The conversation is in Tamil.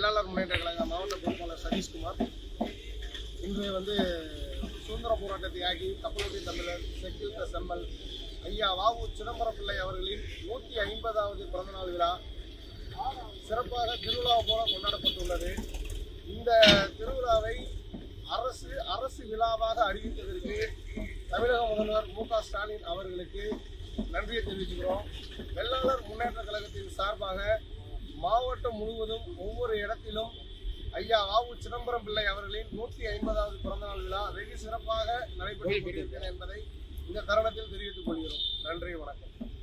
வெள்ளாளர் முன்னேற்ற கழக மாவட்ட பொறுப்பாளர் சதீஷ்குமார் இன்று வந்து சுதந்திர போராட்ட தியாகி கப்பலோட்டி தமிழர் செக்கில் செம்மல் ஐயா வாவு சிதம்பரம் பிள்ளை அவர்களின் நூற்றி ஐம்பதாவது பிறந்தநாள் விழா சிறப்பாக திருவிழா போல கொண்டாடப்பட்டுள்ளது இந்த திருவிழாவை அரசு அரசு விழாவாக அறிவித்ததற்கு தமிழக முதல்வர் மு க ஸ்டாலின் அவர்களுக்கு நன்றியை தெரிவிச்சுக்கிறோம் வெள்ளாளர் முன்னேற்ற கழகத்தின் சார்பாக மாவட்டம் முழுவதும் ஒவ்வொரு இடத்திலும் ஐயா ஆவு சிதம்பரம் பிள்ளை அவர்களின் நூற்றி ஐம்பதாவது பிறந்தநாள் விழா வெகு சிறப்பாக நடைபெற்றுக் கொண்டிருக்கிறது என்பதை இந்த தருணத்தில் தெரிவித்துக் கொள்கிறோம் நன்றி வணக்கம்